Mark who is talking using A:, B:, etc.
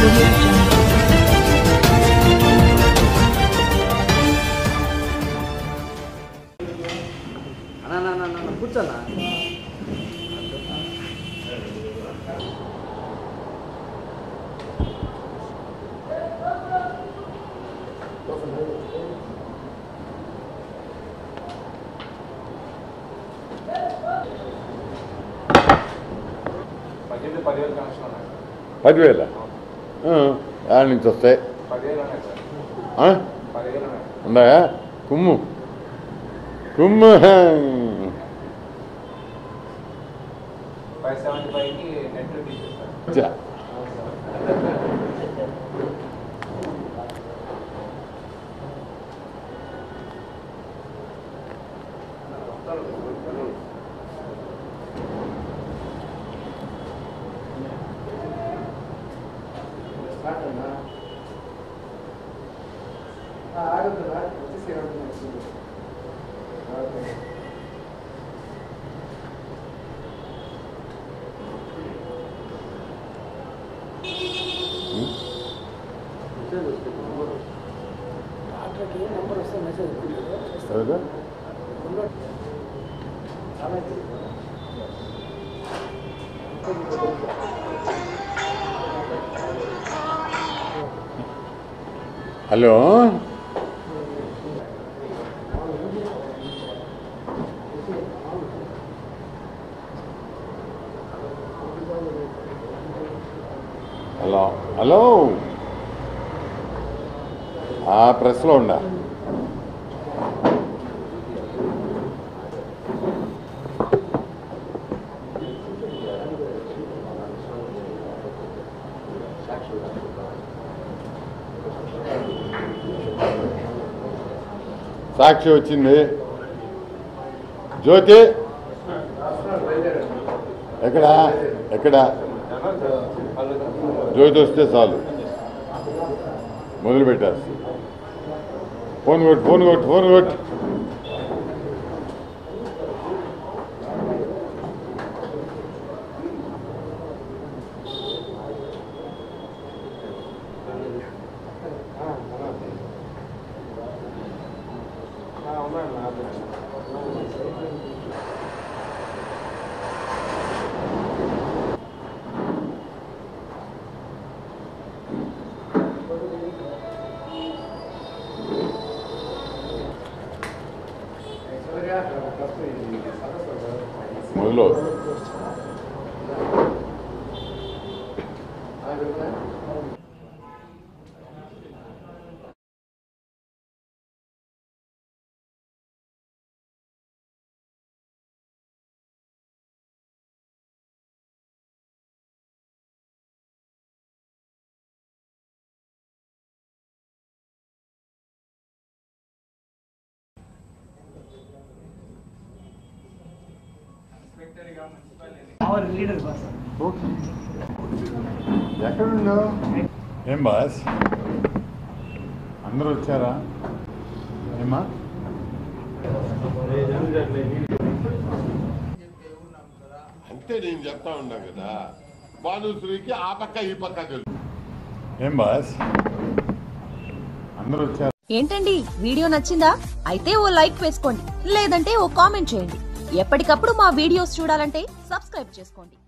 A: audio jungle.
B: అన్నా అన్నా, అన్నా, అన్నా, కూర్చోన్నా
C: పద్దెనిమిది పదివేలు కనెక్షన్ ఉన్నాయి
D: పదివేల ఆడ నుంచి వస్తాయి
C: పదివేలు ఉన్నాయి సార్
D: ఆ?
C: పదివేలు ఉన్నాయి
D: ఉన్నాయా కుమ్ము కుమ్ము
C: ఫైవ్ సెవెంటీ ఫైవ్కి నెట్ తీసేస్తారు
D: చా.
B: స్టార్ట్ అన్నా ఆగుతుందా వచ్చేసి ఆగుతుంది
D: ఎవరు? హలో హలో హలో ఆ ప్రెస్లో ఉండా సాక్షి వచ్చింది జ్యోతి ఎక్కడ ఎక్కడ జ్యోతి వస్తే చాలు మొదలు పెట్టారు ఫోన్ కొట్టు ఫోన్ కొట్టు ఫోన్ కొట్టు మొదలు ఎక్కడున్నావు ఏం బాస్ అందరూ వచ్చారా ఏమా
E: అంతే నేను చెప్తా ఉన్నా కదా భానుశ్రీకి ఆ పక్క ఈ పక్క తెలుసు
D: ఏం బాస్ అందరూ వచ్చారా
F: ఏంటండి వీడియో నచ్చిందా అయితే ఓ లైక్ వేసుకోండి లేదంటే ఓ కామెంట్ చేయండి ఎప్పటికప్పుడు మా వీడియోస్ చూడాలంటే సబ్స్క్రైబ్ చేసుకోండి